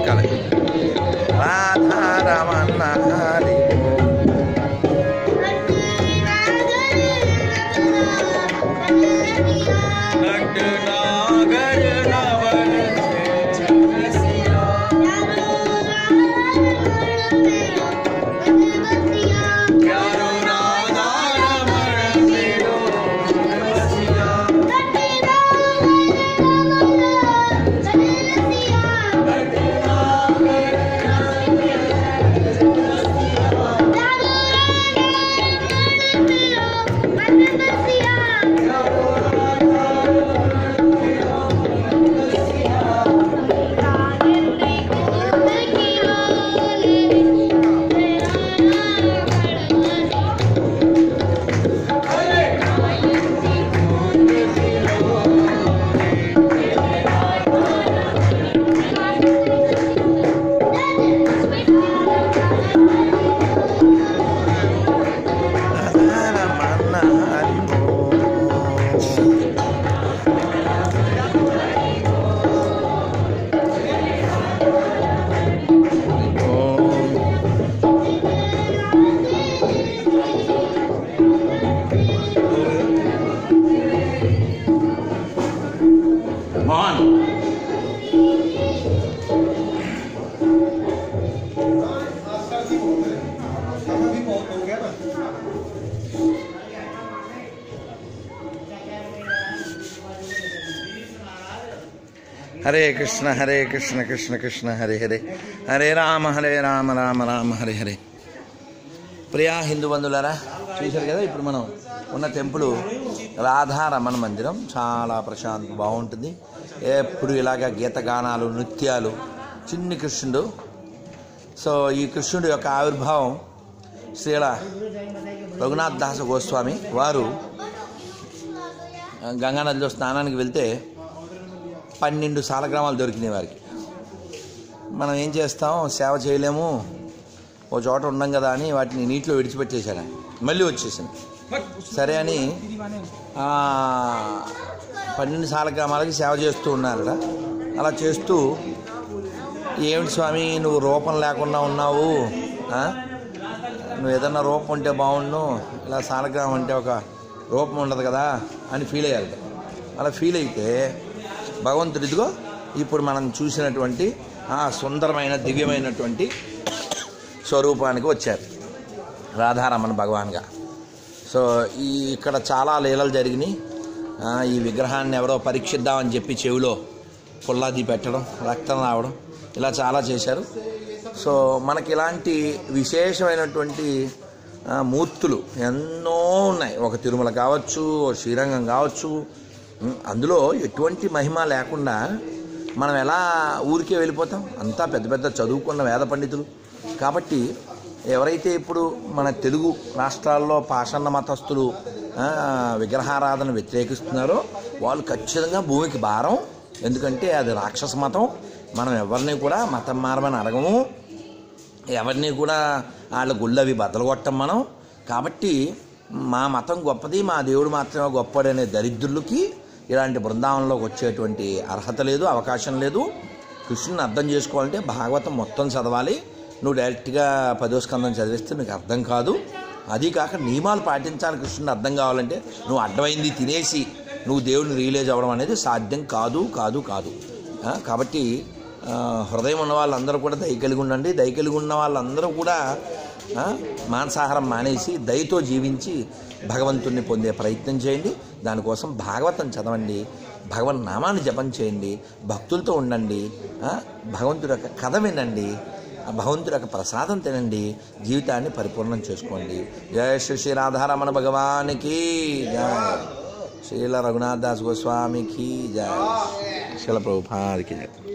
ఎక్కాలి రాధారమణ హరి రాధారమణ హరి మోహన్ హరే కృష్ణ హరే కృష్ణ కృష్ణ కృష్ణ హరే హరే హరే రామ హరే రామ రామ రామ హరే హరే ప్రియా హిందూ బంధువులారా చూశారు కదా ఇప్పుడు మనం ఉన్న టెంపుల్ రాధారమణ మందిరం చాలా ప్రశాంత బాగుంటుంది ఎప్పుడు ఇలాగ గీతగానాలు నృత్యాలు చిన్ని కృష్ణుడు సో ఈ కృష్ణుడు యొక్క ఆవిర్భావం శ్రీల రఘునాథ్ దాస గోస్వామి వారు గంగానదిలో స్నానానికి వెళ్తే పన్నెండు సాలగ్రామాలు దొరికినాయి వారికి మనం ఏం చేస్తాం సేవ చేయలేము ఓ చోట ఉండం కదా అని వాటిని నీటిలో విడిచిపెట్టేశాడు ఆయన. మళ్ళీ వచ్చేసింది సరే అని ఆ, పన్నెండు సాలగ్రామాలకి సేవ చేస్తూ ఉన్నారట అలా చేస్తూ ఏమిటి స్వామి నువ్వు రూపం లేకుండా ఉన్నావు ఆ? నువ్వు ఏదన్నా రూపం ఉంటే బాగుండు ఇలా సాలగ్రామం అంటే ఒక రూపం ఉండదు కదా అని ఫీల్ అయ్యారు అలా ఫీల్ అయితే భగవంతుడు ఇదిగో ఇప్పుడు మనం చూసినటువంటి ఆ సుందరమైన దివ్యమైనటువంటి స్వరూపానికి వచ్చారు రాధారమణ భగవాన్గా సో ఈ ఇక్కడ చాలా లీలలు జరిగినాయి ఆ, ఈ విగ్రహాన్ని ఎవరో పరీక్షిద్దామని చెప్పి చెవిలో పుల్లాది పెట్టడం రక్తం రావడం ఇలా చాలా చేశారు సో మనకి ఇలాంటి విశేషమైనటువంటి ఆ, మూర్తులు ఎన్నో ఉన్నాయి ఒక తిరుమల కావచ్చు ఒక శ్రీరంగం కావచ్చు ఉమ్, అందులో ఎటువంటి మహిమ లేకుండా మనం ఎలా ఊరికే వెళ్ళిపోతాం అంతా పెద్ద పెద్ద చదువుకున్న వేద పండితులు కాబట్టి ఎవరైతే ఇప్పుడు మన తెలుగు రాష్ట్రాల్లో పాషాణ మతస్థులు ఆ, విగ్రహారాధన వ్యతిరేకిస్తున్నారో వాళ్ళు ఖచ్చితంగా భూమికి భారం ఎందుకంటే అది రాక్షస మతం మనం ఎవరిని కూడా మతం మారమని అడగము ఎవరిని కూడా వాళ్ళ గుళ్ళు అవి బద్దలు కొట్టం మనం కాబట్టి మా మతం గొప్పది మా దేవుడు మాత్రమే గొప్పడనే దరిద్రులకి ఇలాంటి బృందావనంలోకి వచ్చేటువంటి అర్హత లేదు అవకాశం లేదు కృష్ణుని అర్థం చేసుకోవాలంటే భాగవతం మొత్తం చదవాలి నువ్వు డైరెక్ట్గా పదో స్కందం చదివిస్తే నీకు అర్థం కాదు అది కాక నియమాలు పాటించాలి కృష్ణుని అర్థం కావాలంటే నువ్వు అడ్డమైంది తినేసి నువ్వు దేవుడిని రియలైజ్ అవ్వడం అనేది సాధ్యం కాదు కాదు కాదు ఆ, కాబట్టి ఆ, హృదయం ఉన్న వాళ్ళందరూ కూడా దయ కలిగి ఉండండి దయ కలిగి ఉన్న వాళ్ళందరూ కూడా ఆ, మాంసాహారం మానేసి దయతో జీవించి భగవంతుణ్ణి పొందే ప్రయత్నం చేయండి దానికోసం భాగవతం చదవండి భగవన్ నామాన్ని జపం చేయండి భక్తులతో ఉండండి ఆ, భగవంతుడి యొక్క కథ వినండి ఆ భగవంతుడి యొక్క ప్రసాదం తినండి జీవితాన్ని పరిపూర్ణం చేసుకోండి జయ శ్రీ శ్రీ రాధారమణ భగవానికి జయ శ్రీల రఘునాథ్ దాస్ గోస్వామికి జయ శిల ప్రభుపాదికి జయ